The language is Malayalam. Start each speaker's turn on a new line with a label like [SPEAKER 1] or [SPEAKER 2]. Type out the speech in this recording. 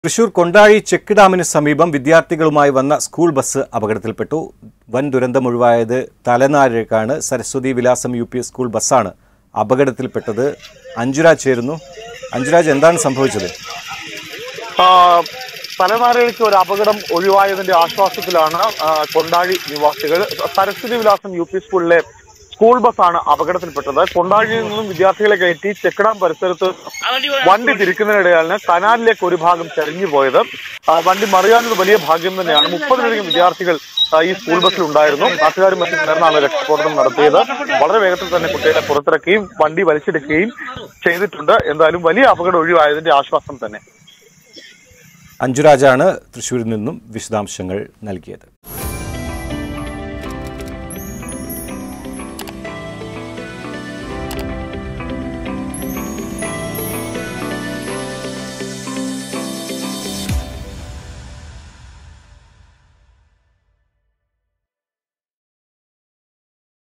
[SPEAKER 1] തൃശൂർ കൊണ്ടാഴി ചെക്ക് ഡാമിന് സമീപം വിദ്യാർത്ഥികളുമായി വന്ന സ്കൂൾ ബസ് അപകടത്തിൽപ്പെട്ടു വൻ ദുരന്തമൊഴിവായത് തലനാരിഴക്കാണ് സരസ്വതി വിലാസം യു പി സ്കൂൾ ബസ്സാണ് അപകടത്തിൽപ്പെട്ടത് അഞ്ജുരാജ് ചേരുന്നു അഞ്ജുരാജ് എന്താണ് സംഭവിച്ചത്
[SPEAKER 2] ആ, തലനാരിഴയ്ക്ക് ഒരു അപകടം ഒഴിവായതിന്റെ ആശ്വാസത്തിലാണ് ആ, കൊണ്ടാഴി നിവാസികൾ സരസ്വതി വിലാസം യു പി സ്കൂളിലെ സ്കൂൾ ബസ്സാണ് അപകടത്തിൽപ്പെട്ടത് കൊണ്ടാഴിയിൽ നിന്നും വിദ്യാർത്ഥികളെ കയറ്റി ചെക്കടാം പരിസരത്ത് വണ്ടി തിരിക്കുന്നതിനിടെയാണ് കനാലിലേക്ക് ഒരു ഭാഗം ചരിഞ്ഞു പോയത് ആ, വണ്ടി മറിയാനത് വലിയ ഭാഗ്യം തന്നെയാണ് മുപ്പതിലധികം വിദ്യാർത്ഥികൾ ആ, ഈ സ്കൂൾ ബസ്സിൽ ഉണ്ടായിരുന്നു നാട്ടുകാരും മറ്റും ചേർന്നാണ് രക്ഷാപ്രവർത്തനം നടത്തിയത് വളരെ വേഗത്തിൽ തന്നെ കുട്ടികളെ പുറത്തിറക്കുകയും വണ്ടി വലിച്ചെടുക്കുകയും ചെയ്തിട്ടുണ്ട് എന്തായാലും വലിയ അപകടം ഒഴിവായതിന്റെ ആശ്വാസം തന്നെ
[SPEAKER 1] അഞ്ജുരാജാണ് തൃശ്ശൂരിൽ നിന്നും വിശദാംശങ്ങൾ നൽകിയത്